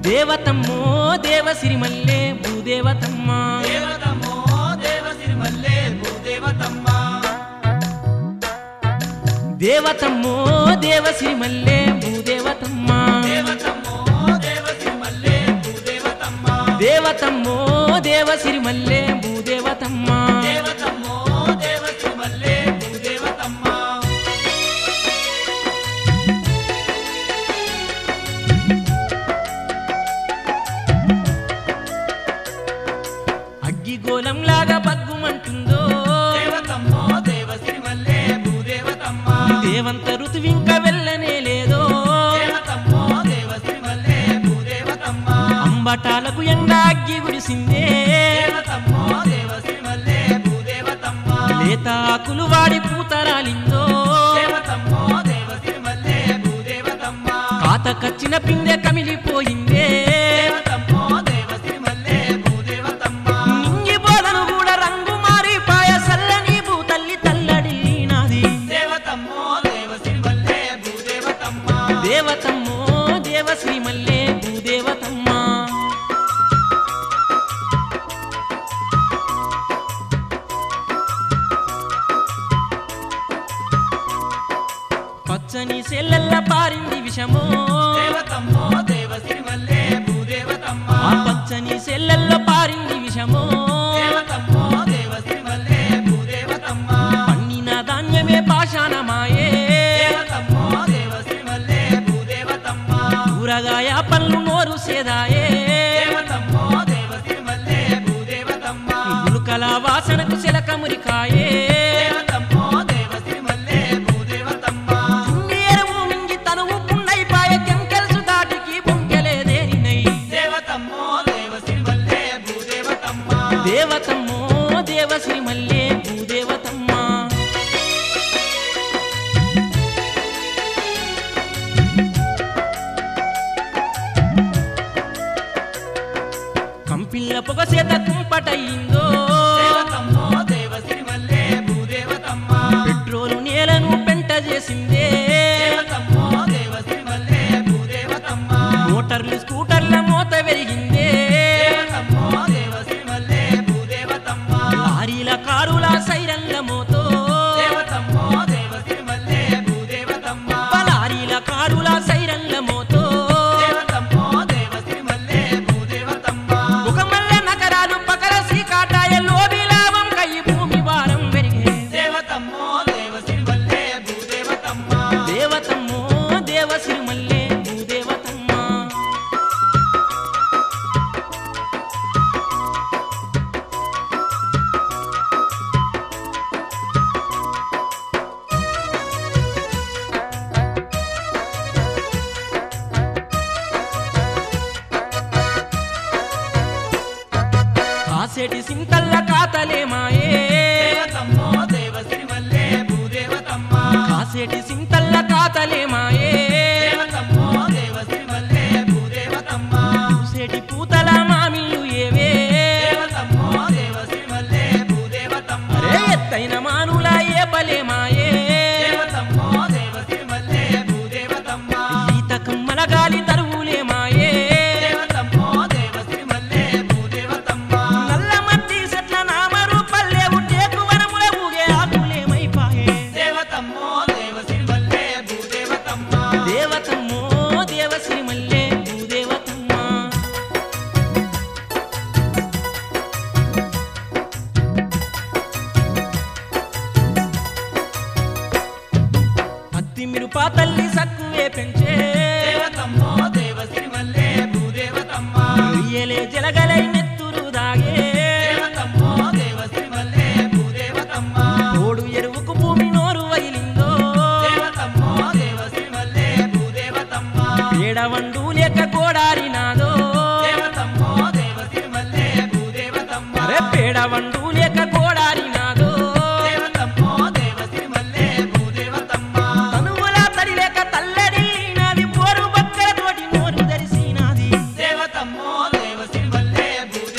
దేవతమ్మో దేవ సిరిమల్లే భూదేవతమ్మ దేవతమ్మో దేవ సిరిమల్లే భూదేవతమ్మ దేవతమ్మో దేవ సిరిమల్లే భూదేవతమ్మ దేవతమ్మో దేవ సిరిమల్లే భూదేవతమ్మ దేవతమ్మో దేవ సిరిమల్లే భూదేవతమ్మ దేవతమ్మో దేవ సిరిమల్లే భూదేవతమ్మ అగ్గిగోళంలాగా బగ్గుమంటుందో దేవతమ్మో దేవ సిరిమల్లే భూదేవతమ్మ దేవంత ఋతువింక వెళ్ళనే లేదో దేవతమ్మో దేవ సిరిమల్లే భూదేవతమ్మ అంబటాలకు ఎండ అగ్గి గుడిసిందే దేవతమ్మో దేవ సిరిమల్లే భూదేవతమ్మ లేత ఆకులు వాడి పూతరాలిందో దేవతమ్మో దేవ సిరిమల్లే భూదేవతమ్మ కాతకచ్చిన పిందె కమిలిపోయిందే దేవతమ్మో దేవ సిరిమల్లే భూదేవతమ్మ నింగి బోధను కూడా రంగు మారిపాయ సల్లని భూతల్లి తల్లడి నాది దేవతమ్మో దేవ సిరిమల్లే భూదేవతమ్మ దేవతమ్మో దేవ శ్రీమల్లే భూదేవతమ్మ పచ్చని సెల్లల్ల పారింది విషమో దేవతమ్మో దేవ సిరిమల్లే భూదేవతమ్మ ఆ పచ్చని సెల్లల్లో పారింది విషమో దేవతమ్మో దేవ సిరిమల్లే భూదేవతమ్మ పండిన ధాన్యమే పాషాణమాయే దేవతమ్మో దేవ సిరిమల్లే భూదేవతమ్మ కూరగాయ పళ్ళు నోరు సేదాయే దేవతమ్మో దేవ సిరిమల్లే భూదేవతమ్మ గులుకల వాసనకు శిలక మురికాయే దేవతమ్మో దేవ సిరిమల్లే భూదేవతమ్మ ఎరువు మింగి తనువు పుండైపాయ కెంకెల్సు దాటికి బొంకెలేదేరినై దేవతమ్మో దేవ సిరిమల్లే భూదేవతమ్మ దేవతమ్మో దేవ శ్రీమల్లే భూదేవతమ్మ కంపిల్ల పొగ చేత కుంపటయిందో దేవతమ్మో దేవ సిరిమల్లే భూదేవతమ్మ పెట్రోలు నేలను పెంట చేసిందే దేవతమ్మో దేవ సిరిమల్లే భూదేవతమ్మ మోటార్లు స్కూటర్ల మోత వెలిగిందే దేవతమ్మో దేవ సిరిమల్లే భూదేవతమ్మ లారీల కారుల సైరన్ల మోతో దేవతమ్మో దేవ సిరిమల్లే భూదేవతమ్మ లారీల కారుల సైరన్ల మోతో దేవతమ్మో దేవ సిరిమల్లే భూదేవతమ్మ ఒక మల్లె నగరాలు పకర సీకాటాయ లోబి లాభం కై భూమి భారం పెరిగే దేవతమ్మో దేవ సిరిమల్లే భూదేవతమ్మ దేవతమ్మో దేవ సిరిమల్లే భూదేవతమ్మ కాసేటి సింతల్ల కాతలే మాయే దేవతమ్మో దేవ సిరిమల్లే భూదేవతమ్మ కాసేటి సింతల్ల కాతలే మాయే దేవతమ్మో దేవ సిరిమల్లే భూదేవతమ్మ చూసేటి పూతల మామిళ్ళు ఏవే దేవతమ్మో దేవ సిరిమల్లే భూదేవతమ్మ అరే ఎత్తైన మానుల ఏ పలే మాయే దేవతమ్మో దేవ సిరిమల్లే భూదేవతమ్మ ఈత కమ్మల గాలి తరువులే మాయే దేవతమ్మో దేవ సిరిమల్లే భూదేవతమ్మ నల్ల మట్టి చెట్ల నామరు పల్లెవు టేకు వనముల ఊగే ఆకులేమైపాయే దేవతమ్మో దేవ సిరిమల్లే భూదేవతమ్మ దేవతమ్మో దేవ శ్రీమల్లే భూదేవతమ్మ పత్తి మిరుపా తల్లి సక్కువే పెంచే దేవతమ్మో దేవ సిరిమల్లే భూదేవతమ్మ రొయ్యలే జలగలై నెత్తురు దాగే దేవతమ్మో దేవ సిరిమల్లే భూదేవతమ్మ తోడు ఎరువుకు భూమి నోరు వైలిందో దేవతమ్మో దేవ సిరిమల్లే భూదేవతమ్మ ఏడవండు లేక కోడారినాదో దేవతమ్మో దేవ సిరిమల్లే భూదేవతమ్మ అరే పేడవండు లేక కోడారినాదో దేవతమ్మో దేవ సిరిమల్లే భూదేవతమ్మ తనువుల తడి లేక తల్లడి నాది పోరు బక్కల తోటి నోరు ధరిసినాది దేవతమ్మో దేవ సిరిమల్లే భూదేవతమ్మ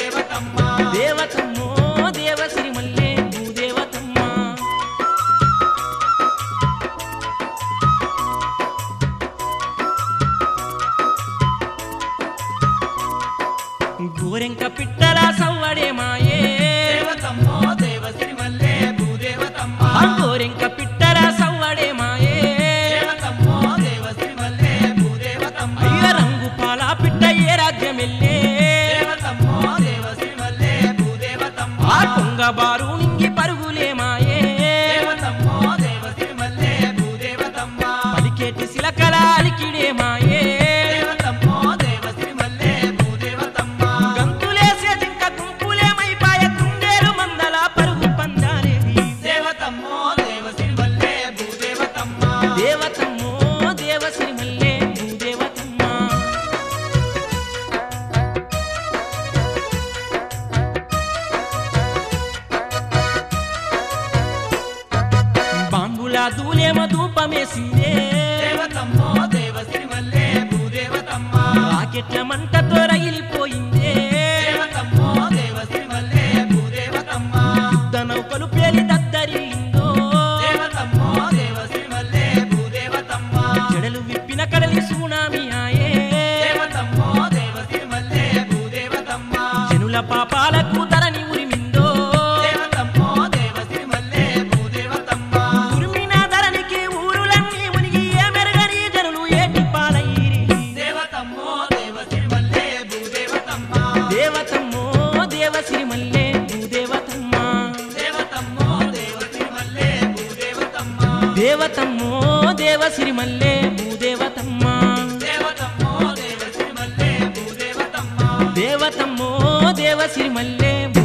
పరుగులేమాయే దేవతమ్మో దేవ సిరిమల్లే భూదేవతమ్మ పలికేటి శిలకల అలికిడేమాయే దేవతమ్మో దేవ సిరిమల్లే భూదేవతమ్మ గంతులేసే జింక గుంపులేమైపాయ కుందేలు మందల పరుగు పందాలేది దేవతమ్మో దేవ సిరిమల్లే భూదేవతమ్మ దేవతమ్మో దేవశ్రీ మల్లే భూదేవతమ్మ బాంబుల దూలేమ ధూపమేసిందే దేవతమ్మో దేవ సిరిమల్లే భూదేవతమ్మ రాకెట్ల మంటతో రగిలిపోయిందే దేవతమ్మో దేవ సిరిమల్లే భూదేవతమ్మ యుద్ధ నౌకలు పేలి దద్దరిల్లిందో దేవతమ్మో దేవ సిరిమల్లే భూదేవతమ్మ జడలు విప్పిన కడలి సునామీ ఆయే దేవతమ్మో దేవ సిరిమల్లే భూదేవతమ్మ జనుల పాపాలకు ధరని ఉరిమిందో దేవతమ్మో దేవ సిరిమల్లే భూదేవతమ్మ ఉరిమిన ధరనికి ఊరులన్నీ మునిగి ఏ మెరగని జనులు ఏటి పాలయ్యిరి దేవతమ్మో దేవ సిరిమల్లే భూదేవతమ్మ దేవతమ్మో దేవశ్రీ మల్లే భూదేవతమ్మ దేవతమ్మో దేవ సిరిమల్లే భూదేవతమ్మ దేవతమ్మో దేవశ్రీ మల్లే భూదేవతమ్మ దేవతమ్మో దేవ సిరిమల్లే భూదేవతమ్మ దేవతమ్మో దేవశ్రీ మల్లే